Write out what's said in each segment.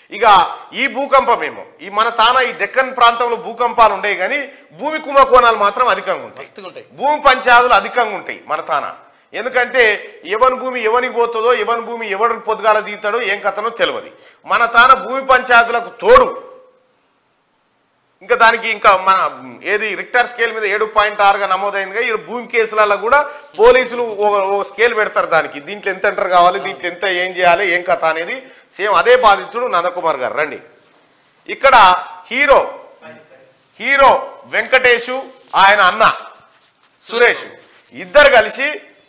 ఇక ఈ భూకంపం ఏమో ఈ మన తాన ఈ దెక్కన్ ప్రాంతంలో భూకంపాలు ఉండేవి కానీ భూమి కుంభకోణాలు మాత్రం అధికంగా ఉంటాయి మస్తుగా ఉంటాయి భూమి పంచాదులు అధికంగా ఉంటాయి మన తాన ఎందుకంటే ఎవరి భూమి ఎవరికి పోతుందో ఎవరి భూమి ఎవరికి పొద్దుగాల దిగుతాడో ఏం కథనో తెలియదు మన తాన భూమి పంచాయతీలకు తోడు ఇంకా దానికి ఇంకా మన ఏది రిక్టర్ స్కేల్ మీద ఏడు పాయింట్ ఆరుగా నమోదైందిగా ఈ భూమి కేసులలో కూడా పోలీసులు ఓ- ఓ స్కేల్ పెడతారు దానికి దీంట్లో ఎంత ఎంటర్ కావాలి దీంట్లో ఎంత ఏం చేయాలి ఏం కథ అనేది సేమ్ అదే బాధితుడు నందకుమార్ గారు రండి ఇక్కడ హీరో హీరో వెంకటేషు ఆయన అన్న సురేష్ ఇద్దరు కలిసి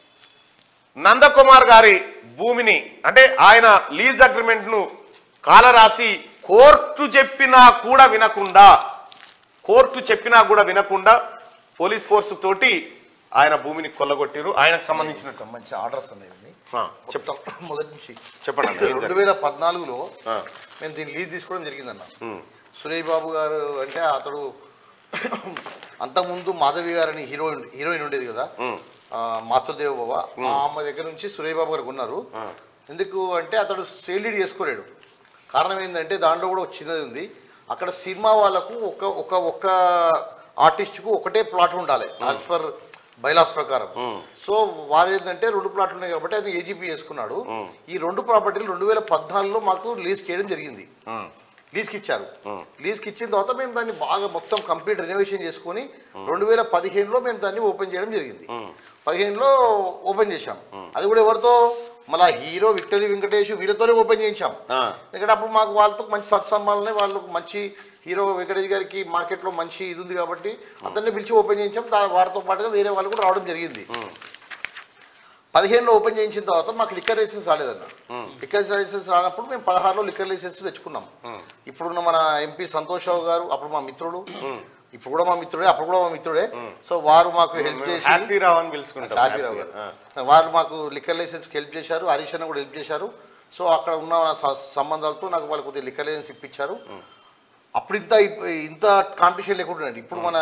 నందకుమార్ గారి భూమిని అంటే ఆయన లీజ్ అగ్రిమెంట్ ను కాలరాసి కోర్టు చెప్పినా కూడా వినకుండా కోర్టు చెప్పినా కూడా వినకుండా పోలీస్ ఫోర్స్ తోటి ఆయన భూమిని కొల్లగొట్టిరు ఆయనకు సంబంధించిన సంబంధించి ఆర్డర్స్ ఉన్నాయి ఇవన్నీ. ఆ, చెప్తాం మొదటి నుంచి చెప్పండి అన్న, ఏం రెండు జరిగింది? వేల పద్నాలుగులో ఆ, మేము దీన్ని లీజ్ తీసుకోవడం జరిగిందన్న ఉమ్, సురేష్ బాబు గారు అంటే అతడు అంతకుముందు మాధవి గారని హీరోయిన్ హీరోయిన్ ఉండేది కదా ఉమ్, ఆ, మాతృదేవ బాబు ఆ అమ్మ దగ్గర నుంచి సురేష్ బాబు గారు కొన్నారు ఆ, ఎందుకు అంటే అతడు సేల్డీడ్ చేసుకోలేడు కారణం ఏంటంటే దాంట్లో కూడా ఒక చిన్నది ఉంది అక్కడ సినిమా వాళ్ళకు ఒక ఒక ఒక్క ఆర్టిస్ట్కు ఒకటే ప్లాట్ ఉండాలి యాజ్ పర్ బైలాస్ ప్రకారం సో వారు ఏంటంటే రెండు ప్లాట్లు ఉన్నాయి కాబట్టి అది ఏజీపీ చేసుకున్నాడు ఈ రెండు ప్రాపర్టీలు రెండు వేల పద్నాలుగులో మాకు లీజ్ చేయడం జరిగింది ఉమ్, లీజ్కి ఇచ్చారు లీజ్కి ఇచ్చిన తర్వాత మేము దాన్ని బాగా మొత్తం కంప్లీట్ రెనోవేషన్ చేసుకొని రెండు వేల పదిహేనులో మేము దాన్ని ఓపెన్ చేయడం జరిగింది పదిహేనులో ఓపెన్ చేశాం అది కూడా ఎవరితో మళ్ళా హీరో విక్టరీ వెంకటేష్ వీళ్ళతోనే ఓపెన్ చేయించాం ఆ, ఎందుకంటే అప్పుడు మాకు వాళ్ళతో మంచి సత్సంబాలనే వాళ్ళకు మంచి హీరో వెంకటేష్ గారికి మార్కెట్లో మంచి ఇది ఉంది కాబట్టి అతన్ని పిలిచి ఓపెన్ చేయించాం దా- వారితో పాటుగా వేరే వాళ్ళు కూడా రావడం జరిగింది పదిహేనులో ఓపెన్ చేయించిన తర్వాత మాకు లిక్కర్ లైసెన్స్ రాలేదన్న లిక్కర్ లైసెన్స్ రానప్పుడు మేము పదహారులో లిక్కర్ లైసెన్స్ తెచ్చుకున్నాం ఇప్పుడున్న మన ఎంపీ సంతోష్ రావు గారు అప్పుడు మా మిత్రుడు ఇప్పుడు కూడా మా మిత్రుడే అప్పుడు కూడా మా మిత్రుడే సో వారు మాకు హెల్ప్ చేసి హ్యాపీ రావు అని పిలుచుకుంటాం షాబీరావు గారు ఆ, వారు మాకు లిక్కర్ లైసెన్స్కి హెల్ప్ చేశారు హరీష్ అన్న కూడా హెల్ప్ చేశారు సో అక్కడ ఉన్న స- సంబంధాలతో నాకు వాళ్ళు కొద్దిగా లిక్కర్ లైసెన్స్ ఇప్పించారు అప్పుడు ఇంత ఇప్- ఇంత కాంపిటీషన్ లేకుండా ఇప్పుడు మన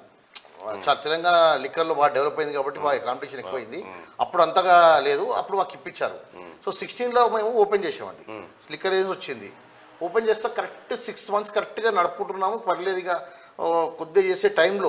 చ- తెలంగాణ లిక్కర్లో బాగా డెవలప్ అయింది కాబట్టి బాగా కాంపిటీషన్ ఎక్కువైంది అప్పుడు అంతగా లేదు అప్పుడు మాకు ఇప్పించారు సో సిక్స్టీన్లో మేము ఓపెన్ చేసామండి లిక్కర్ లైసెన్స్ వచ్చింది ఓపెన్ చేస్తే కరెక్ట్ సిక్స్ మంత్స్ కరెక్ట్గా నడుపుకుంటున్నాము పర్లేదు ఇక ఆ, కొద్దిగా చేసే టైంలో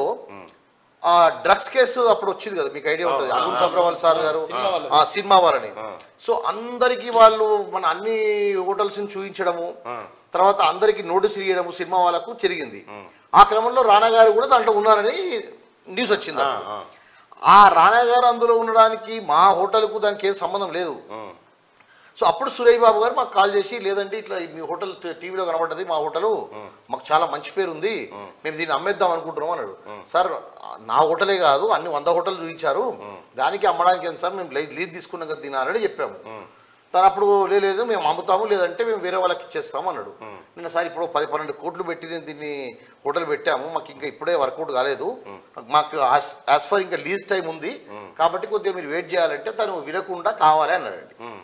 ఆ డ్రగ్స్ కేసు అప్పుడు వచ్చింది కదా మీకు ఐడియా ఉంటుంది అరుణ్ సబ్రవాల్ సార్ గారు ఆ సినిమా వాళ్ళని సో అందరికి వాళ్ళు మన అన్ని హోటల్స్ చూపించడము తర్వాత అందరికి నోటీసులు ఇవ్వడము సినిమా వాళ్ళకు జరిగింది ఆ క్రమంలో రానా గారు కూడా దాంట్లో ఉన్నారని న్యూస్ వచ్చింది ఆ, అప్పుడు. ఆ, ఆ రానా గారు అందులో ఉండడానికి మా హోటల్కు దానికి ఏం సంబంధం లేదు ఉమ్, సో అప్పుడు సురేష్ బాబు గారు మాకు కాల్ చేసి లేదంటే ఇట్లా మీ హోటల్ టీ- టీవీలో కనబడ్డది మా హోటల్ మాకు చాలా మంచి పేరు ఉంది మేము దీన్ని అమ్మేద్దాం అనుకుంటున్నాం అన్నాడు సార్ నా హోటలే కాదు అన్ని వంద హోటల్ చూపించారు దానికి అమ్మడానికి ఎంత సార్ మేము లీ- లీజ్ తీసుకున్నాం కదా దీని ఆల్రెడీ చెప్పాము తను అప్పుడు "లే- లేదు మేము అమ్ముతాము లేదంటే మేము వేరే వాళ్ళకి ఇచ్చేస్తాము అన్నాడు నిన్న సార్ ఇప్పుడు పది పన్నెండు కోట్లు పెట్టి నేను దీన్ని హోటల్ పెట్టాము మాకు ఇంకా ఇప్పుడే వర్కౌట్ కాలేదు మాకు యాజ్ ఫర్ ఇంకా లీజ్ టైం ఉంది కాబట్టి కొద్దిగా మీరు వెయిట్ చేయాలంటే తను వినకుండా కావాలి అన్నాడండి ఉమ్,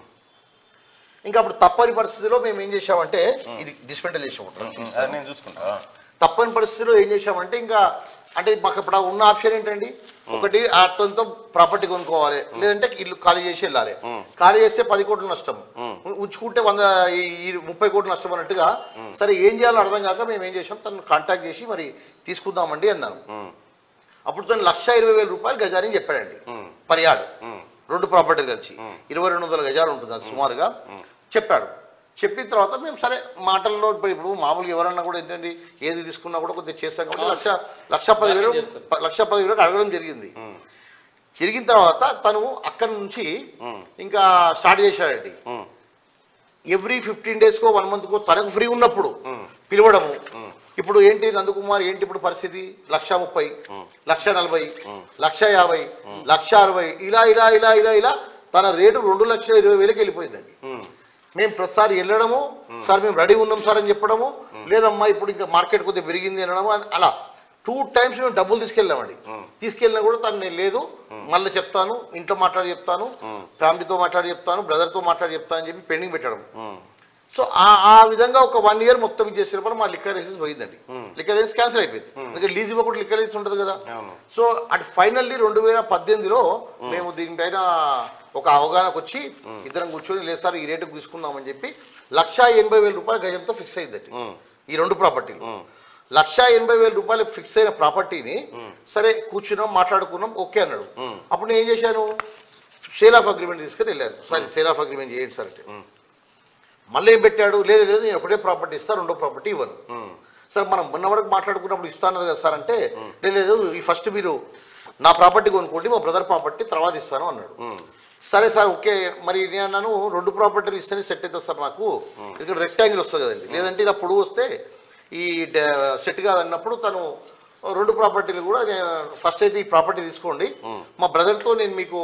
ఇంకా అప్పుడు తప్పని పరిస్థితిలో మేము ఏం చేసామంటే ఇది డిస్మెంటల్ చేసాము అది నేను చూసుకుంటా ఆ, తప్పని పరిస్థితిలో ఏం చేసామంటే ఇంకా అంటే మాకు ఇప్పుడు ఉన్న ఆప్షన్ ఏంటండి ఒకటి అతనితో ప్రాపర్టీ కొనుక్కోవాలి లేదంటే ఇల్లు ఖాళీ చేసి వెళ్ళాలి ఖాళీ చేస్తే పది కోట్ల నష్టం ఉ- ఉంచుకుంటే వంద ఈ- ఈ ముప్పై కోట్ల నష్టం అన్నట్టుగా సరే ఏం చేయాలో అర్థం కాక మేము ఏం చేసాం తను కాంటాక్ట్ చేసి మరి తీసుకుందామండి అన్నాను ఉమ్, అప్పుడు తను లక్ష ఇరవై వేల రూపాయలు గజాని చెప్పాడండి పర్యాడు రెండు ప్రాపర్టీలు కలిసి ఇరవై రెండు వందల గజాలు ఉంటుంది అది సుమారుగా చెప్పాడు చెప్పిన తర్వాత మేము సరే మాటల్లో ఇప్పుడు ఇప్పుడు మామూలుగా ఎవరన్నా కూడా ఏంటండి ఏది తీసుకున్నా కూడా కొద్దిగా చేస్తాం కాబట్టి లక్ష లక్ష పదివేలు ప- లక్ష పదివేలు అడగడం జరిగింది జరిగిన తర్వాత తను అక్కడి నుంచి ఇంకా స్టార్ట్ చేశాడండి ఉమ్, ఎవ్రీ ఫిఫ్టీన్ డేస్కో వన్ మంత్కో తనకు ఫ్రీ ఉన్నప్పుడు పిలవడము ఇప్పుడు ఏంటి నందకుమార్ ఏంటి ఇప్పుడు పరిస్థితి లక్ష ముప్పై లక్ష నలభై లక్ష యాభై లక్ష అరవై ఇలా ఇలా ఇలా ఇలా ఇలా తన రేటు రెండు లక్షల ఇరవై వేలకు వెళ్ళిపోయిందండి ఉమ్, మేము ప్రతిసారి వెళ్ళడము సార్ మేము రెడీ ఉన్నాం సార్ అని చెప్పడము లేదమ్మా ఇప్పుడు ఇంకా మార్కెట్ కొద్దిగా పెరిగింది అనడము అని అలా టూ టైమ్స్ మేము డబ్బులు తీసుకెళ్ళామండి తీసుకెళ్ళినా కూడా తను నేను లేదు మళ్ళీ చెప్తాను ఇంట్లో మాట్లాడి చెప్తాను ఫ్యామిలీతో మాట్లాడి చెప్తాను బ్రదర్తో మాట్లాడి చెప్తాను అని చెప్పి పెండింగ్ పెట్టడం ఉమ్, సో ఆ ఆ విధంగా ఒక వన్ ఇయర్ మొత్తం ఇది చేసినప్పుడు మా లిక్కర్ లైసెన్స్ పోయిందండి లిక్కర్ లైసెన్స్ క్యాన్సిల్ అయిపోయింది ఎందుకంటే లీజ్ ఇవ్వకుండా లిక్కర్ లైసెన్స్ ఉంటుంది కదా అవును. సో అటు ఫైనల్లీ రెండు వేల పద్దెనిమిదిలో మేము దీనిపైన ఒక అవగాహనకు వచ్చి ఇద్దరం కూర్చొని లేదు సార్ ఈ రేటుకు తీసుకుందామని చెప్పి లక్ష ఎనభై వేల రూపాయల గజంతో ఫిక్స్ అయిందండి ఈ రెండు ప్రాపర్టీలు లక్ష ఎనభై వేల రూపాయలకు ఫిక్స్ అయిన ప్రాపర్టీని సరే కూర్చున్నాం మాట్లాడుకున్నాం ఓకే అన్నాడు అప్పుడు నేను ఏం చేశాను సేల్ ఆఫ్ అగ్రిమెంట్ తీసుకొని వెళ్ళాను సరే సేల్ ఆఫ్ అగ్రిమెంట్ చేయండి సార్ అంటే మళ్ళీ ఏం పెట్టాడు లేదు లేదు నేను ఒకటే ప్రాపర్టీ ఇస్తా రెండో ప్రాపర్టీ ఇవ్వను సార్ మనం మొన్న వరకు మాట్లాడుకున్నప్పుడు ఇస్తాను కదా సార్ అంటే "లేదు, లేదు ఈ ఫస్ట్ మీరు నా ప్రాపర్టీ కొనుక్కోండి మా బ్రదర్ ప్రాపర్టీ తర్వాత ఇస్తాను అన్నాడు సరే సార్ ఓకే మరి నేను అన్నాను రెండు ప్రాపర్టీలు ఇస్తేనే సెట్ అవుతుంది సార్ నాకు ఇక్కడ రెక్టాంగిల్ వస్తుంది కదండి లేదంటే ఇలా పొడుగు వస్తే ఈ సెట్ కాదన్నప్పుడు తను రెండు ప్రాపర్టీలు కూడా నేను ఫస్ట్ అయితే ఈ ప్రాపర్టీ తీసుకోండి మా బ్రదర్తో నేను మీకు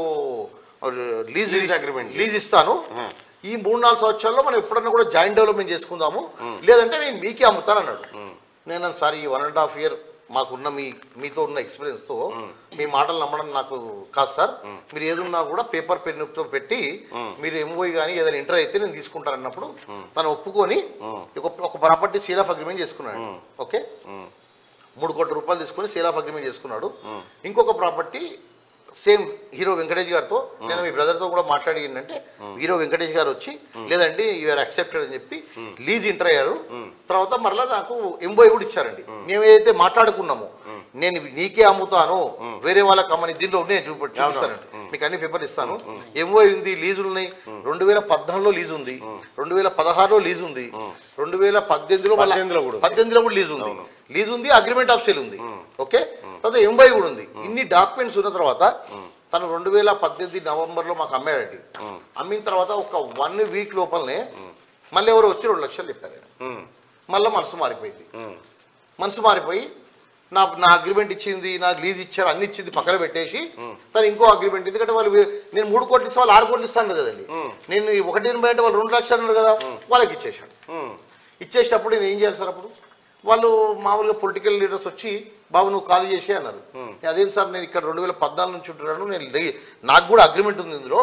లీజ్ Lease agreement. లీజ్ ఇస్తాను ఈ మూడు నాలుగు సంవత్సరాల్లో మనం ఎప్పుడన్నా కూడా జాయింట్ డెవలప్మెంట్ చేసుకుందాము లేదంటే నేను మీకే అమ్ముతాను అన్నాడు నేను అన్నాను, సార్ ఈ వన్ అండ్ హాఫ్ ఇయర్ మాకున్న మీ మీతో ఉన్న ఎక్స్పీరియన్స్తో మీ మాటలు నమ్మడం నాకు కాదు సార్ మీరు ఏదున్నా కూడా పేపర్ పెన్నుతో పెట్టి మీరు ఎంఓఈ కానీ ఏదైనా ఇంటర్ అయితే నేను తీసుకుంటాను అన్నప్పుడు తను ఒప్పుకొని ఒక ఒక ప్రాపర్టీ సీల్ ఆఫ్ అగ్రిమెంట్ చేసుకున్నాడు ఓకే మూడు కోట్ల రూపాయలు తీసుకొని సేల్ ఆఫ్ అగ్రిమెంట్ చేసుకున్నాడు ఇంకొక ప్రాపర్టీ సేమ్ హీరో వెంకటేష్ గారితో నేను మీ బ్రదర్తో కూడా మాట్లాడి ఏంటంటే హీరో వెంకటేష్ గారు వచ్చి లేదండి యూఆర్ యాక్సెప్టెడ్ అని చెప్పి లీజ్ ఇంటర్ అయ్యారు తర్వాత మరలా నాకు ఎంబోయ్ కూడా ఇచ్చారండి మేము ఏదైతే మాట్లాడుకున్నామో నేను నీకే అమ్ముతాను వేరే వాళ్ళకి అమ్మని దీనిలో నేను చూపి చూపిస్తానండి మీకు అన్ని పేపర్ ఇస్తాను ఎంఓఐ ఉంది లీజులు ఉన్నాయి రెండు వేల పద్నాలుగులో లీజ్ ఉంది రెండు వేల పదహారులో లీజ్ ఉంది రెండు వేల పద్దెనిమిదిలో మళ్ళా- పద్దెనిమిదిలో కూడా ఉంది. పద్దెనిమిదిలో కూడా లీజ్ ఉంది లీజ్ ఉంది అగ్రిమెంట్ ఆఫ్ సేల్ ఉంది ఓకే తర్వాత ఎంబై కూడా ఉంది ఇన్ని డాక్యుమెంట్స్ ఉన్న తర్వాత తను రెండు వేల పద్దెనిమిది నవంబర్లో మాకు అమ్మాడండి అమ్మిన తర్వాత ఒక వన్ వీక్ లోపలనే మళ్ళీ ఎవరో వచ్చి రెండు లక్షలు చెప్పారు ఆయన మళ్ళీ మనసు మారిపోయింది మనసు మారిపోయి నా నా అగ్రిమెంట్ ఇచ్చింది నాకు లీజ్ ఇచ్చారు అన్ని ఇచ్చింది పక్కన పెట్టేసి తను ఇంకో అగ్రిమెంట్ ఎందుకంటే వాళ్ళు వే- నేను మూడు కోట్లు ఇస్తే వాళ్ళు ఆరు కోట్లు ఇస్తాను కదండి నేను ఈ ఒకటి ఎనభై అంటే వాళ్ళు రెండు లక్షలు అన్నారు కదా వాళ్ళకి ఇచ్చేసాడు ఇచ్చేసినప్పుడు నేను ఏం చేయాలి సార్ అప్పుడు వాళ్ళు మామూలుగా పొలిటికల్ లీడర్స్ వచ్చి బాబు నువ్వు ఖాళీ చేసి అన్నారు అదేం సార్ నేను ఇక్కడ రెండు వేల పద్నాలుగు నుంచి ఉంటున్నాను నేను లే- నాకు కూడా అగ్రిమెంట్ ఉంది ఇందులో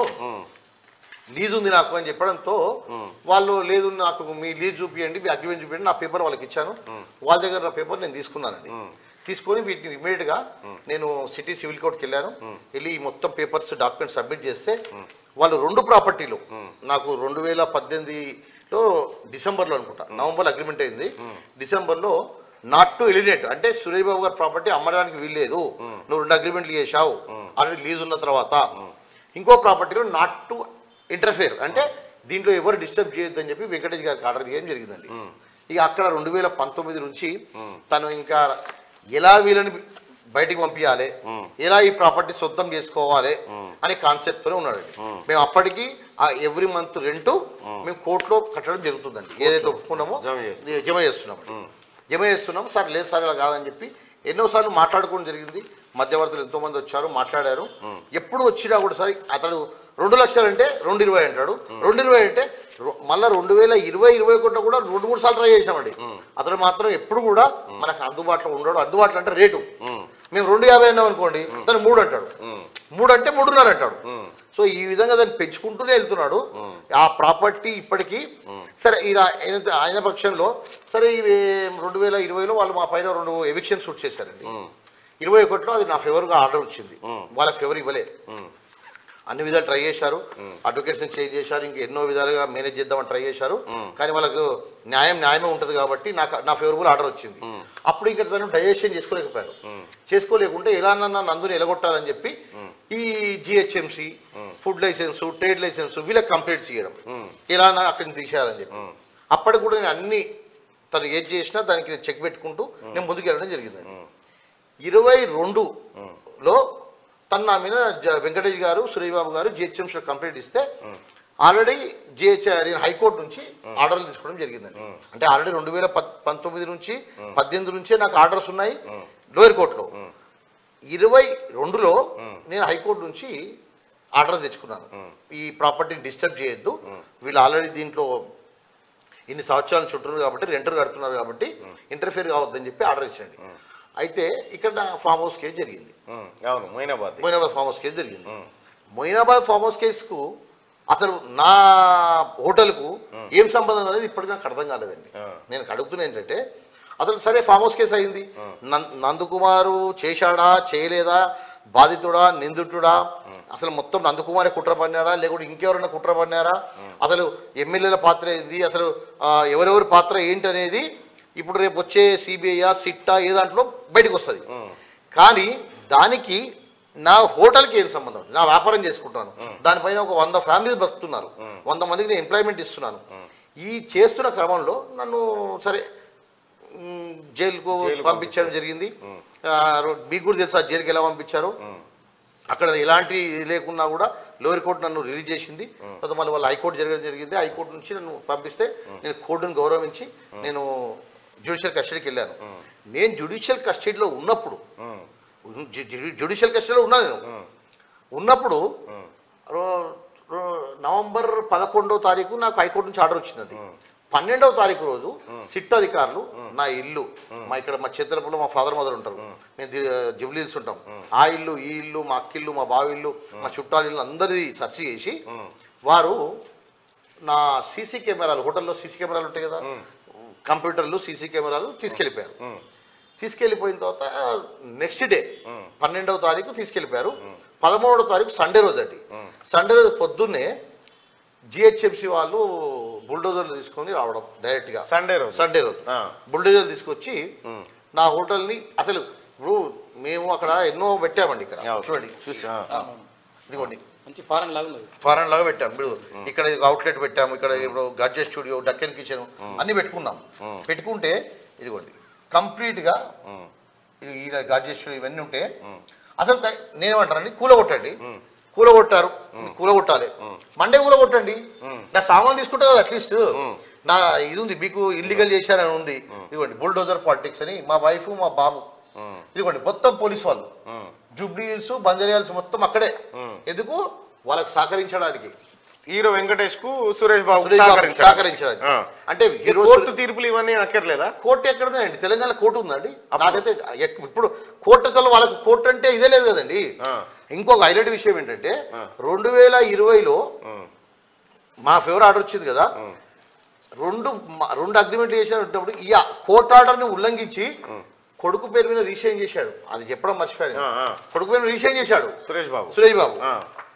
లీజ్ ఉంది నాకు అని చెప్పడంతో వాళ్ళు లేదు నాకు మీ లీజ్ చూపియండి మీ అగ్రిమెంట్ చూపించండి నా పేపర్ వాళ్ళకి ఇచ్చాను వాళ్ళ దగ్గర నా పేపర్ నేను తీసుకున్నానండి తీసుకొని వీటిని ఇమీడియట్గా నేను సిటీ సివిల్ కోర్ట్కి వెళ్ళాను వెళ్ళి ఈ మొత్తం పేపర్స్ డాక్యుమెంట్స్ సబ్మిట్ చేస్తే వాళ్ళు రెండు ప్రాపర్టీలు నాకు రెండు వేల పద్దెనిమిదిలో డిసెంబర్లో అనుకుంటా నవంబర్ అగ్రిమెంట్ అయింది డిసెంబర్లో నాట్ టు ఎలినేట్ అంటే సురేష్ బాబు గారి ప్రాపర్టీ అమ్మడానికి వీల్లేదు నువ్వు రెండు అగ్రిమెంట్లు చేశావు ఆల్రెడీ లీజ్ ఉన్న తర్వాత ఇంకో ప్రాపర్టీలో నాట్ టు ఇంటర్ఫేర్ అంటే దీంట్లో ఎవరు డిస్టర్బ్ చేయొద్దని చెప్పి వెంకటేష్ గారికి ఆర్డర్ చేయడం జరిగిందండి ఇక అక్కడ రెండు వేల పంతొమ్మిది నుంచి తను ఇంకా ఎలా వీళ్ళని బయటికి పంపించాలి ఎలా ఈ ప్రాపర్టీ సొంతం చేసుకోవాలి అనే కాన్సెప్ట్తోనే ఉన్నాడండి మేము అప్పటికి ఆ ఎవ్రీ మంత్ రెంట్ మేము కోర్టులో కట్టడం జరుగుతుందండి ఏదైతే ఒప్పుకున్నామో జమ చేస్తాం. జమ చేస్తున్నాం జమ చేస్తున్నాం సార్ లేదు సార్ ఇలా కాదని చెప్పి ఎన్నోసార్లు మాట్లాడుకోవడం జరిగింది మధ్యవర్తులు ఎంతో మంది వచ్చారు మాట్లాడారు ఎప్పుడు వచ్చినా కూడా సరే అతడు రెండు లక్షలు అంటే రెండు ఇరవై అంటాడు రెండు ఇరవై అంటే రొ- మళ్ళా రెండు వేల ఇరవై ఇరవై ఒకటిలో కూడా రెండు మూడు సార్లు ట్రై చేసామండి అతను మాత్రం ఎప్పుడు కూడా మనకు అందుబాటులో ఉండడు అందుబాటులో అంటే రేటు మేము రెండు యాభై అన్నాం అనుకోండి తను మూడు అంటాడు మూడు అంటే మూడున్నర అంటాడు సో ఈ విధంగా దాన్ని పెంచుకుంటూనే వెళ్తున్నాడు ఆ ప్రాపర్టీ ఇప్పటికీ సరే ఈయన ఆయన- ఆయన పక్షంలో సరే ఇవి రెండు వేల ఇరవైలో వాళ్ళు మా పైన రెండు ఎవిక్షన్ షూట్ చేశారండి ఇరవై ఒకటిలో అది నా ఫేవర్గా ఆర్డర్ వచ్చింది వాళ్ళకి ఫేవర్ ఇవ్వలే అన్ని విధాలు ట్రై చేశారు అడ్వకేట్స్ని చేంజ్ చేశారు ఇంకా ఎన్నో విధాలుగా మేనేజ్ చేద్దామని ట్రై చేశారు కానీ వాళ్ళకు న్యాయం న్యాయమే ఉంటుంది కాబట్టి నాకు నా ఫేవరబుల్ ఆర్డర్ వచ్చింది అప్పుడు ఇంకా తను డైజెషన్ చేసుకోలేకపోయాడు చేసుకోలేకుంటే ఎలా నన్ను నందుని ఎలగొట్టాలని చెప్పి ఈ GHMC food license trade license వీళ్ళకి కంప్లీట్ చేయడం ఎలా అక్కడి నుంచి తీసేయాలని చెప్పి అప్పటికి కూడా నేను అన్ని తను ఏది చేసినా దానికి నేను చెక్ పెట్టుకుంటూ నేను ముందుకు వెళ్ళడం జరిగింది ఇరవై రెండులో తను నా మీద జ- వెంకటేష్ గారు సురేష్ గారు జిహెచ్ఎంసీలో కంప్లైంట్ ఇస్తే ఆల్రెడీ జిహెచ్ నేను హైకోర్టు నుంచి ఆర్డర్లు తీసుకోవడం జరిగిందండి అంటే ఆల్రెడీ రెండు వేల పద్- పంతొమ్మిది నుంచి పద్దెనిమిది నుంచే నాకు ఆర్డర్స్ ఉన్నాయి లోయర్ కోర్టులో ఇరవై రెండులో నేను హైకోర్టు నుంచి ఆర్డర్ తెచ్చుకున్నాను ఈ ప్రాపర్టీని డిస్టర్బ్ చేయొద్దు వీళ్ళు ఆల్రెడీ దీంట్లో ఇన్ని సంవత్సరాలు చుట్టూరు కాబట్టి రెంటర్ కడుతున్నారు కాబట్టి ఇంటర్ఫియర్ కావద్దని చెప్పి ఆర్డర్ ఇచ్చండి అయితే ఇక్కడ నా ఫామ్ హౌస్ కేసు జరిగింది అవును Moinabad Moinabad farm house case జరిగింది మొయినాబాద్ ఫామ్ హౌస్ కేసుకు అసలు నా హోటల్కు ఏం సంబంధం అనేది ఇప్పటికి నాకు అర్థం కాలేదండి ఆ. నేను అడుగుతున్నా ఏంటంటే అసలు సరే ఫామ్ హౌస్ కేసు అయింది నం- నందకుమారు చేశాడా చేయలేదా బాధితుడా నిందితుడా అసలు మొత్తం నందకుమారే కుట్ర పన్నారా లేకుంటే ఇంకెవరైనా కుట్ర పన్నారా అసలు ఎమ్మెల్యేల పాత్ర ఏంది అసలు ఆ, ఎవరెవరి పాత్ర ఏంటనేది ఇప్పుడు రేపు వచ్చే సిబిఐ సిట్టా ఏ దాంట్లో బయటకు వస్తుంది కానీ దానికి నా హోటల్కి ఏం సంబంధం నా వ్యాపారం చేసుకుంటున్నాను దానిపైన ఒక వంద ఫ్యామిలీస్ బతుకుతున్నారు వంద మందికి నేను ఎంప్లాయ్మెంట్ ఇస్తున్నాను ఈ చేస్తున్న క్రమంలో నన్ను సరే మ్, జైలుకు జైలుకు పంపించడం జరిగింది ఆ, రో- మీకు కూడా తెలుసా జైలుకి ఎలా పంపించారు అక్కడ ఎలాంటి ఇది లేకున్నా కూడా లోయర్ కోర్టు నన్ను రిలీజ్ చేసింది తర్వాత మళ్ళీ వాళ్ళు హైకోర్టు జరగడం జరిగింది హైకోర్టు నుంచి నన్ను పంపిస్తే నేను కోర్టును గౌరవించి నేను జ్యుడిషియల్ కస్టడీకి వెళ్ళాను నేను జ్యుడిషియల్ కస్టడీలో ఉన్నప్పుడు జు- జు- జ్యుడిషియల్ కస్టడీలో ఉన్నాను నేను ఉన్నప్పుడు రో- రో- నవంబర్ పదకొండవ తారీఖు నాకు హైకోర్టు నుంచి ఆర్డర్ వచ్చింది అది పన్నెండవ తారీఖు రోజు సిట్ అధికారులు నా ఇల్లు మా ఇక్కడ మా చిత్రపులో మా ఫాదర్ మదర్ ఉంటారు మేము జుబ్లీల్స్ ఉంటాం ఆ ఇల్లు ఈ ఇల్లు మా అక్కిల్లు మా బావి ఇల్లు మా చుట్టాల ఇల్లు అందరి సెర్చ్ చేసి వారు నా సీసీ కెమెరాలు హోటల్లో సీసీ కెమెరాలు ఉంటాయి కదా కంప్యూటర్లు సీసీ కెమెరాలు తీసుకెళ్ళిపోయారు తీసుకెళ్ళిపోయిన తర్వాత నెక్స్ట్ డే పన్నెండవ తారీఖు తీసుకెళ్ళిపోయారు పదమూడవ తారీఖు సండే రోజు అండి సండే రోజు పొద్దున్నే జిహెచ్ఎంసి వాళ్ళు బుల్డోజర్లు తీసుకొని రావడం డైరెక్ట్గా సండే రోజు సండే రోజు ఆ. బుల్డోజర్లు తీసుకొచ్చి నా హోటల్ని అసలు ఇప్పుడు మేము అక్కడ ఎన్నో పెట్టామండి ఇక్కడ యా. చూడండి చూసి ఆ. ఇదిగోండి మంచి ఫారెన్ లాగా ఉన్నది ఫారెన్ లాగా పెట్టాం ఇప్పుడు ఇక్కడ అవుట్లెట్ పెట్టాము ఇక్కడ ఇప్పుడు గడ్జెట్ స్టూడియో డక్కన్ కిచెన్ అన్ని పెట్టుకున్నాం పెట్టుకుంటే ఇదిగోండి కంప్లీట్గా ఇది ఈయన గాడ్జెట్ స్టూడియో ఇవన్నీ ఉంటే అసలు క- నేనేమంటానండి కూలగొట్టండి కూలగొట్టారు కూలగొట్టాలి మండే కూలగొట్టండి నా సామాన్ తీసుకుంటే కదా అట్లీస్ట్ నా ఇది ఉంది మీకు ఇల్లీగల్ చేశారని ఉంది ఇదిగోండి బుల్డోజర్ పాలిటిక్స్ అని మా వైఫ్ మా బాబు ఇదిగోండి మొత్తం పోలీస్ వాళ్ళు జూబ్లీ హిల్స్ బంజారా మొత్తం అక్కడే ఎందుకు వాళ్ళకి సహకరించడానికి హీరో వెంకటేష్ కు సురేష్ బాబు సురేష్ బాబు సహకరించారు. సహకరించడానికి ఆ. అంటే ఈ హీరో కోర్టు తీర్పులు ఇవన్నీ అక్కర్లేదా కోర్టు ఎక్కడ ఉన్నాయండి తెలంగాణ కోర్టు ఉందండి నాకైతే ఎక్- ఇప్పుడు కోర్టు అసలు వాళ్ళకి కోర్టు అంటే ఇదే లేదు కదండి ఆ. ఇంకొక హైలైట్ విషయం ఏంటంటే రెండు వేల ఇరవైలో మా ఫేవర్ ఆర్డర్ వచ్చింది కదా రెండు మ- రెండు అగ్రిమెంట్ చేసినప్పుడు ఈ కోర్టు ఆర్డర్ని ఉల్లంఘించి కొడుకు పేరు మీద రీషైన్ చేశాడు అది చెప్పడం మర్చిపోయాను ఆ, ఆ. కొడుకు పేరు మీద రీషైన్ చేశాడు సురేష్ బాబు సురేష్ బాబు ఆ.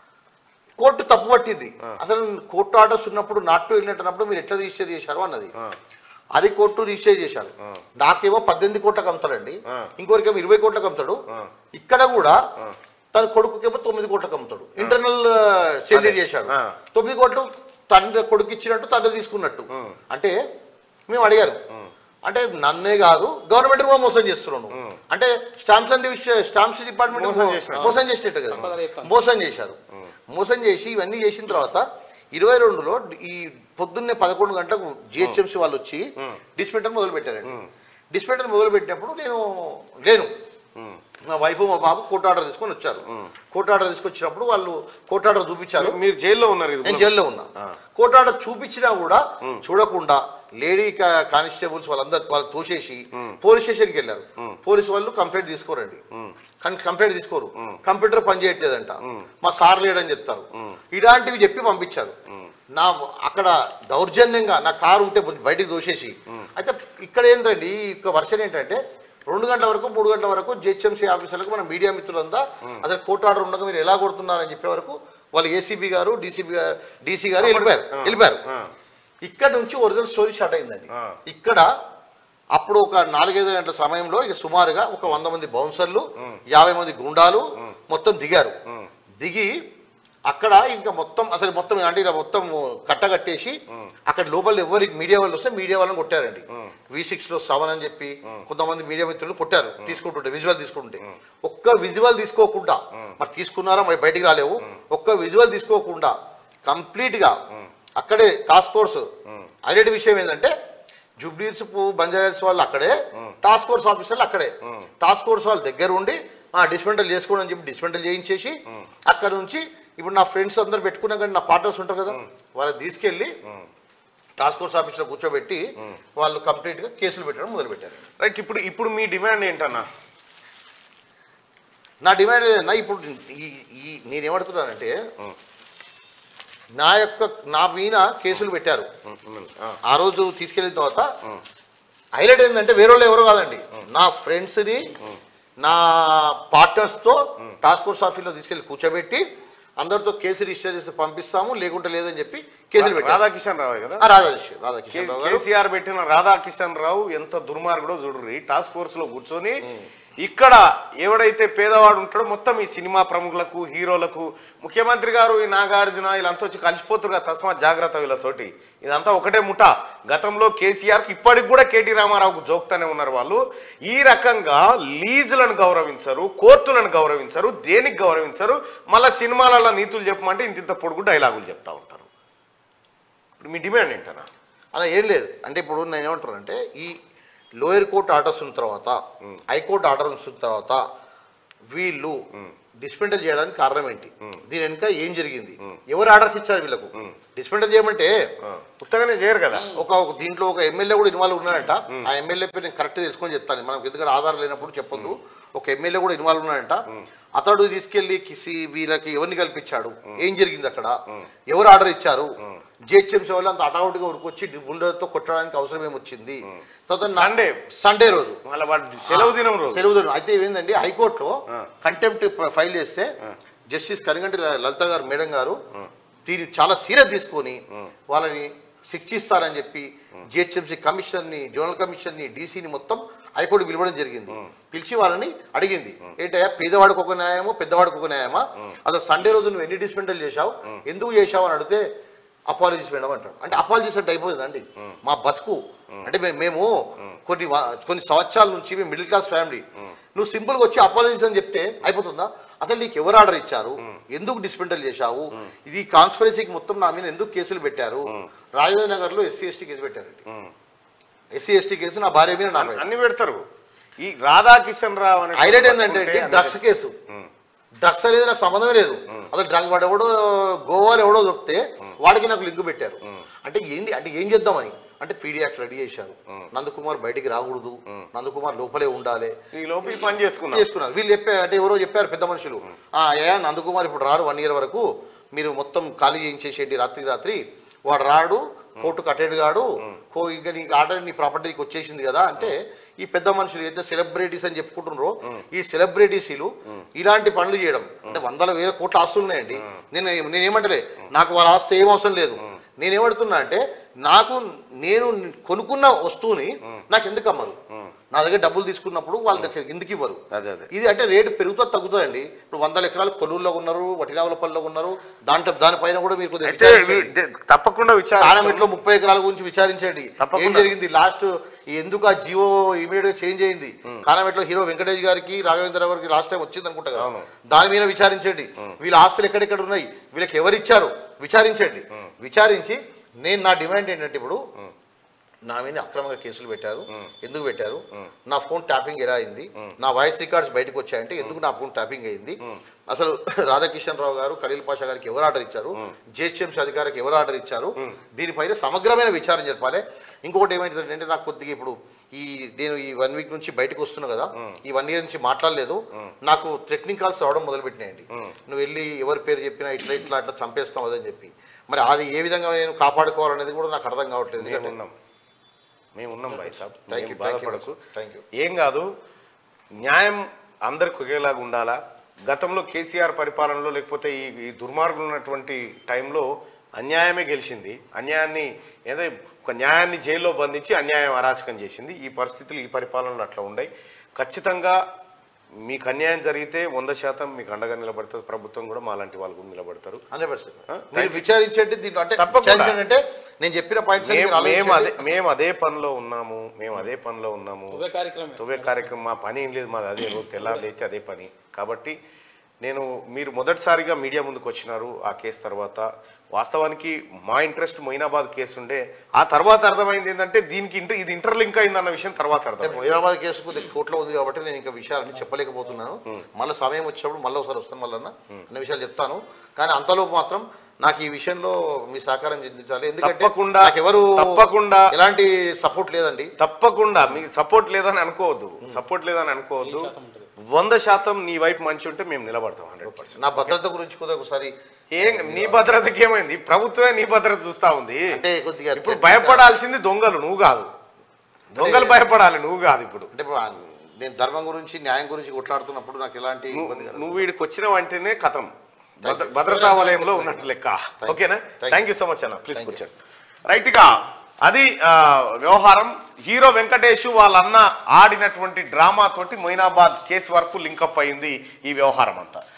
కోర్టు తప్పు పట్టింది అసలు కోర్టు ఆర్డర్స్ ఉన్నప్పుడు నాట్ టు వెళ్ళినట్టున్నప్పుడు మీరు ఎట్లా రిజిస్టర్ చేశారు అన్నది అది కోర్టు రిజిస్టర్ చేశారు నాకేమో పద్దెనిమిది కోట్లకు అమ్ముతాడండి ఆ. ఇంకొకరికేమో ఇరవై కోట్లకు అమ్ముతాడు ఇక్కడ కూడా తన కొడుకుకేమో తొమ్మిది కోట్లకు అమ్ముతాడు ఇంటర్నల్ సెల్లీ చేశాడు ఆ. తొమ్మిది కోట్లు తండ్రి కొడుకు ఇచ్చినట్టు తండ్రి తీసుకున్నట్టు అంటే మేము అడిగారు అంటే నన్నే కాదు గవర్నమెంట్ కూడా మోసం చేస్తున్నాను అంటే స్టాంప్స్ అండ్ స్టాంప్స్ డిపార్ట్మెంట్ మోసం చేసినట్టు. మోసం చేసినట్టు కదా తప్పదని చెప్తాను. మోసం చేశారు మోసం చేసి ఇవన్నీ చేసిన తర్వాత ఇరవై రెండులో ఈ పొద్దున్నే పదకొండు గంటలకు జిహెచ్ఎంసీ వాళ్ళు వచ్చి డిస్పెంటర్ మొదలు పెట్టారండి డిస్పెంటర్ మొదలు పెట్టినప్పుడు నేను లేను మా వైఫ్ మా బాబు కోర్టు ఆర్డర్ తీసుకొని వచ్చారు కోర్టు ఆర్డర్ తీసుకొచ్చినప్పుడు వాళ్ళు కోర్టు ఆర్డర్ చూపించారు మీరు జైల్లో ఉన్నారు ఇది నేను జైల్లో ఉన్నా కోర్టు ఆర్డర్ చూపించినా కూడా చూడకుండా లేడీ కా- కానిస్టేబుల్స్ వాళ్ళందరూ వాళ్ళు తోసేసి పోలీస్ స్టేషన్కి వెళ్ళారు పోలీసు వాళ్ళు కంప్లైంట్ తీసుకోరండి కానీ కంప్లైంట్ తీసుకోరు కంప్యూటర్ పని చేయట్లేదంట మా సార్ లేడని చెప్తారు ఇలాంటివి చెప్పి పంపించారు నా అక్కడ దౌర్జన్యంగా నా కారు ఉంటే బయటికి దోసేసి అయితే ఇక్కడ ఏంటండి ఈ యొక్క వర్షన్ ఏంటంటే రెండు గంటల వరకు మూడు గంటల వరకు జిహెచ్ఎంసీ ఆఫీసర్లకు మన మీడియా మిత్రులంతా అసలు కోర్టు ఆర్డర్ ఉండగా మీరు ఎలా కొడుతున్నారని చెప్పే వరకు వాళ్ళు ఏసీబీ గారు డీసీబీ డీసీ గారు వెళ్ళిపోయారు వెళ్ళిపోయారు ఇక్కడ నుంచి ఒరిజినల్ స్టోరీ స్టార్ట్ అయిందండి ఆ. ఇక్కడ అప్పుడు ఒక నాలుగైదు గంటల సమయంలో ఇక సుమారుగా ఒక వంద మంది బౌన్సర్లు యాభై మంది గుండాలు మొత్తం దిగారు దిగి అక్కడ ఇంకా మొత్తం అసలు మొత్తం అంటే ఇలా మొత్తం కట్టగట్టేసి అక్కడ లోపల ఎవరికి మీడియా వాళ్ళు వస్తే మీడియా వాళ్ళని కొట్టారండి వి సిక్స్ లో సెవెన్ అని చెప్పి కొంతమంది మీడియా మిత్రులు కొట్టారు తీసుకుంటుంటే విజువల్ తీసుకుంటుంటే ఒక్క విజువల్ తీసుకోకుండా మరి తీసుకున్నారా మరి బయటికి రాలేవు ఒక్క విజువల్ తీసుకోకుండా కంప్లీట్ గా అక్కడే టాస్క్ ఫోర్స్ హైలైట్ విషయం ఏంటంటే జూబ్లీస్ బంజారాల్స్ వాళ్ళు అక్కడే టాస్క్ ఫోర్స్ ఆఫీసర్లు అక్కడే టాస్క్ ఫోర్స్ వాళ్ళు దగ్గర ఉండి డిస్మెంటల్ చేసుకోండి అని చెప్పి డిస్మెంటల్ చేయించేసి అక్కడ నుంచి ఇప్పుడు నా ఫ్రెండ్స్ అందరు పెట్టుకున్నా కానీ నా పార్ట్నర్స్ ఉంటారు కదా వాళ్ళని తీసుకెళ్ళి టాస్క్ ఫోర్స్ ఆఫీస్లో కూర్చోబెట్టి వాళ్ళు కంప్లీట్గా కేసులు పెట్టడం మొదలుపెట్టారు రైట్ ఇప్పుడు ఇప్పుడు మీ డిమాండ్ ఏంటన్నా నా డిమాండ్ ఏంటన్నా ఇప్పుడు ఈ ఈ నేనేమడుతున్నానంటే నా యొక్క నా మీద కేసులు పెట్టారు ఆ. ఆ రోజు తీసుకెళ్ళిన తర్వాత హైలైట్ ఏంటంటే వేరే వాళ్ళు ఎవరో కాదండి నా ఫ్రెండ్స్ని నా పార్ట్నర్స్తో టాస్క్ ఫోర్స్ ఆఫీస్లో తీసుకెళ్ళి కూర్చోబెట్టి అందరితో కేసు రిజిస్టర్ చేసి పంపిస్తాము లేకుంటే లేదని చెప్పి కేసులు పెట్టారు రాధాకిషన్ రావు కదా ఆ, రాధాకృష్ణ రాధాకృష్ణ రావు గారు కేసీఆర్ పెట్టిన రాధాకిషన్ రావు ఎంత దుర్మార్గుడో చూడ్రి టాస్క్ ఫోర్స్ లో కూర్చొని ఇక్కడ ఎవడైతే పేదవాడు ఉంటాడో మొత్తం ఈ సినిమా ప్రముఖులకు హీరోలకు ముఖ్యమంత్రి గారు ఈ నాగార్జున వీళ్ళంతా వచ్చి కలిసిపోతున్నారు కదా తస్మాత్ జాగ్రత్త వీళ్ళతోటి ఇదంతా ఒకటే ముఠ గతంలో కేసీఆర్ కి ఇప్పటికి కూడా కేటీ రామారావుకు జోక్తానే ఉన్నారు వాళ్ళు ఈ రకంగా లీజులను గౌరవించరు కోర్టులను గౌరవించరు దేనికి గౌరవించరు మళ్ళీ సినిమాలలో నీతులు చెప్పమంటే ఇంత ఇంత పొడుగు డైలాగులు చెప్తా ఉంటారు ఇప్పుడు మీ డిమాండ్ ఏంటనా అలా ఏం లేదు అంటే ఇప్పుడు నేను ఏమంటానంటే ఈ లోయర్ కోర్ట్ ఆర్డర్స్ ఉన్న తర్వాత హైకోర్టు ఆర్డర్ ఉన్న తర్వాత వీళ్ళు డిస్పెండల్ చేయడానికి కారణం ఏంటి దీని వెనుక ఏం జరిగింది ఎవరు ఆర్డర్స్ ఇచ్చారు వీళ్ళకు డిస్పెండల్ చేయమంటే ఆ, ఉత్తగానే చేయరు కదా ఒక ఒక దీంట్లో ఒక ఎమ్మెల్యే కూడా ఇన్వాల్వ్ ఉన్నాడంట ఆ ఎమ్మెల్యే పేరు నేను కరెక్ట్ తెలుసుకొని చెప్తాను మనకు ఎందుకంటే ఆధారం లేనప్పుడు చెప్పొద్దు ఒక ఎమ్మెల్యే కూడా ఇన్వాల్వ్ ఉన్నాడంట అతడు తీసుకెళ్లి కిసి వీళ్ళకి ఎవరిని కల్పించాడు ఏం జరిగింది అక్కడ ఎవరు ఆర్డర్ ఇచ్చారు జిహెచ్ఎంసీ వాళ్ళు అంత అటావుట్గా ఉరికొచ్చి బుల్డర్తో కొట్టడానికి అవసరం ఏమొచ్చింది తర్వాత నా- సండే సండే రోజు మళ్ళీ వాడు సెలవు దినం రోజు సెలవు దినం. అయితే ఏమైందండి హైకోర్టులో కంటెంప్ట్ ఫైల్ చేస్తే జస్టిస్ కరిగంటి లలిత గారు మేడం గారు దీన్ని చాలా సీరియస్ తీసుకొని వాళ్ళని శిక్షిస్తారని చెప్పి జిహెచ్ఎంసీ కమిషన్ని జోనల్ కమిషన్ని డీసీని మొత్తం హైకోర్టు పిలవడం జరిగింది పిలిచి వాళ్ళని అడిగింది ఏంటయ్యా పేదవాడికి ఒక న్యాయమో పెద్దవాడికి ఒక న్యాయమా అసలు సండే రోజు నువ్వు ఎన్ని డిస్పెండల్ చేశావు ఎందుకు చేశావు అని అడిగితే అపాలజీస్ మేడం అంటాడు అంటే అపాలజీస్ అంటే అయిపోతుందండి మా బతుకు అంటే మే- మేము కొన్ని వా- కొన్ని సంవత్సరాల నుంచి మేము మిడిల్ క్లాస్ ఫ్యామిలీ నువ్వు సింపుల్గా వచ్చి అపాలజీస్ అని చెప్తే అయిపోతుందా అసలు నీకు ఎవరు ఆర్డర్ ఇచ్చారు ఎందుకు డిస్పెండల్ చేశావు ఇది కాన్స్పరసీకి మొత్తం నా మీద ఎందుకు కేసులు పెట్టారు రాజధాని నగర్లో ఎస్సీ ఎస్టీ కేసు పెట్టారండి ఎస్సీ ఎస్టీ కేసు నా భార్య మీద నా మీద అన్ని పెడతారు ఈ రాధాకిషన్ రావు అనే హైలైట్ ఏంటంటే పట్టుకుంటే డ్రగ్స్ కేసు డ్రగ్స్ అనేది నాకు సంబంధమే లేదు అసలు డ్రగ్ వాడు ఎవడో గోవాలో ఎవడో చెప్తే వాడికి నాకు లింక్ పెట్టారు అంటే ఏంటి అంటే ఏం చేద్దామని అంటే పీడియాక్ట్ రెడీ చేశారు నందకుమార్ బయటికి రాకూడదు నందకుమార్ లోపలే ఉండాలి ఈ లోపు ఈ పని చేసుకున్నాం చేసుకున్నారు వీళ్ళు చెప్పారు అంటే ఎవరో చెప్పారు పెద్ద మనుషులు ఆ ఏ నందకుమార్ ఇప్పుడు రారు వన్ ఇయర్ వరకు మీరు మొత్తం ఖాళీ చేయించేసేయండి రాత్రి రాత్రి వాడు రాడు కోర్టుకు అటెండ్ కాడు కో ఇంకా నీకు ఆర్డర్ నీ ప్రాపర్టీకి వచ్చేసింది కదా అంటే ఈ పెద్ద మనుషులు ఏదైతే సెలబ్రిటీస్ అని చెప్పుకుంటున్నారో ఈ సెలబ్రిటీసీలు ఇలాంటి పనులు చేయడం అంటే వందల వేల కోట్ల ఆస్తులు ఉన్నాయండి నేను నేనేమంటలే నాకు వాళ్ళ ఆస్తి ఏం అవసరం లేదు నేనేమడుతున్నా అంటే నాకు నేను కొనుక్కున్న వస్తువుని నాకు ఎందుకు అమ్మరు నా దగ్గర డబ్బులు తీసుకున్నప్పుడు వాళ్ళ దగ్గర ఎందుకు ఇవ్వరు అదే అదే ఇది అంటే రేటు పెరుగుతా తగ్గుతుందండి ఇప్పుడు వందల ఎకరాలు కొల్లూరులో ఉన్నారు వటిరావులపల్లిలో ఉన్నారు దాంట్లో దానిపైన కూడా మీరు కొద్దిగా అయితే విచారించండి. ఇవి దే- తప్పకుండా విచారం కానమెట్లో ముప్పై ఎకరాల గురించి విచారించండి తప్పకుండా. ఏం జరిగింది లాస్ట్ ఎందుకు ఆ జియో ఇమీడియట్ గా చేంజ్ అయింది కానమెట్లో హీరో వెంకటేష్ గారికి రాఘవేంద్ర గారికి లాస్ట్ టైం వచ్చింది అనుకుంటా కదా. అవును. దాని మీద విచారించండి వీళ్ళ ఆస్తులు ఎక్కడెక్కడ ఉన్నాయి వీళ్ళకి ఎవరు ఇచ్చారు విచారించండి విచారించి నేను నా డిమాండ్ ఏంటంటే ఇప్పుడు నా మీద అక్రమంగా కేసులు పెట్టారు ఎందుకు పెట్టారు నా ఫోన్ ట్యాపింగ్ ఎలా అయింది నా వాయిస్ రికార్డ్స్ బయటకు వచ్చాయంటే ఎందుకు నా ఫోన్ ట్యాపింగ్ అయింది అసలు రాధాకిషన్ రావు గారు ఖలీల్ పాషా గారికి ఎవరు ఆర్డర్ ఇచ్చారు జిహెచ్ఎంసీ అధికారికి ఎవరు ఆర్డర్ ఇచ్చారు దీనిపైన సమగ్రమైన విచారణ జరపాలి ఇంకొకటి ఏమైందంటే నాకు కొద్దిగా ఇప్పుడు ఈ నేను ఈ వన్ వీక్ నుంచి బయటకు వస్తున్నా కదా ఈ వన్ ఇయర్ నుంచి మాట్లాడలేదు నాకు థ్రెటనింగ్ కాల్స్ రావడం మొదలుపెట్టినాయండి నువ్వు వెళ్ళి ఎవరి పేరు చెప్పినా ఇట్లా ఇట్లా అట్లా చంపేస్తాం అదని చెప్పి మరి అది ఏ విధంగా నేను కాపాడుకోవాలనేది కూడా నాకు అర్థం కావట్లేదు మేము ఎందుకంటే ఉన్నాం మేము ఉన్నాం భాయ్ సాబ్ థ్యాంక్ ఏం యూ థ్యాంక్ యూ బాధపడకు థ్యాంక్ యూ ఏం కాదు న్యాయం అందరికి ఒకేలాగా ఉండాలా గతంలో కేసీఆర్ పరిపాలనలో లేకపోతే ఈ ఈ దుర్మార్గులు ఉన్నటువంటి టైంలో అన్యాయమే గెలిచింది అన్యాయాన్ని ఏదో ఒక న్యాయాన్ని జైల్లో బంధించి అన్యాయం అరాచకం చేసింది ఈ పరిస్థితులు ఈ పరిపాలనలో అట్లా ఉన్నాయి ఖచ్చితంగా మీకు అన్యాయం జరిగితే వంద శాతం మీకు అండగా నిలబడుతుంది ప్రభుత్వం కూడా మాలాంటి వాళ్ళు కూడా నిలబడతారు హండ్రెడ్ పర్సెంట్ ఆ, మీరు విచారించండి దీంట్లో అంటే తప్పకుండా. విచారించండి అంటే నేను చెప్పిన పాయింట్స్ మేము మేము అదే మేము అదే పనిలో ఉన్నాము మేము అదే పనిలో ఉన్నాము తువ్వే కార్యక్రమం తువ్వే కార్యక్రమం మా పని ఏం లేదు మాది అదే రోజు తెల్లారైతే అదే పని కాబట్టి నేను మీరు మొదటిసారిగా మీడియా ముందుకు వచ్చినారు ఆ కేసు తర్వాత వాస్తవానికి మా ఇంట్రెస్ట్ మొయినాబాద్ కేసు ఉండే ఆ తర్వాత అర్థమైంది ఏంటంటే దీనికి ఇంటర్ ఇది ఇంటర్లింక్ అయిందన్న విషయం తర్వాత అర్థమైంది హైదరాబాద్ కేసు కొద్దిగా కోర్టులో ఉంది కాబట్టి నేను ఇంకా విషయాలన్నీ చెప్పలేకపోతున్నాను మళ్ళీ సమయం వచ్చినప్పుడు మళ్ళీ ఒకసారి వస్తాను మళ్ళీ అన్న విషయాలు చెప్తాను కానీ అంతలోపు మాత్రం నాకు ఈ విషయంలో మీ సహకారం చెందించాలి ఎందుకంటే తప్పకుండా, నాకు ఎవరు తప్పకుండా. ఎలాంటి సపోర్ట్ లేదండి తప్పకుండా మీకు సపోర్ట్ లేదని అనుకోవద్దు సపోర్ట్ లేదని అనుకోవద్దు శాతం ఉంటుంది. వంద శాతం నీ వైపు మంచి ఉంటే మేము నిలబడతాం హండ్రెడ్ పర్సెంట్ నా భద్రత గురించి కూడా ఒకసారి ఏం నీ భద్రతకి ఏమైంది ప్రభుత్వమే నీ భద్రత చూస్తా ఉంది అంటే కొద్దిగా ఇప్పుడు భయపడాల్సింది దొంగలు నువ్వు కాదు దొంగలు భయపడాలి నువ్వు కాదు ఇప్పుడు అంటే ఇప్పుడు ఆ- నేను ధర్మం గురించి న్యాయం గురించి కొట్లాడుతున్నప్పుడు నాకు ఎలాంటి ఇబ్బంది నువ్వు కలగదు. నువ్వు వీడికి వచ్చిన వెంటనే కథం భద్ర- భద్రతా వలయంలో ఉన్నట్టు లెక్క you. ఓకేనా Thank you. Thank you so much అన్న ప్లీజ్ Thank you. కూర్చోండి రైట్ గా అది ఆ, వ్యవహారం హీరో వెంకటేష్ వాళ్ళ అన్న ఆడినటువంటి డ్రామా తోటి మొయినాబాద్ కేసు వరకు లింకప్ అయింది ఈ వ్యవహారం అంతా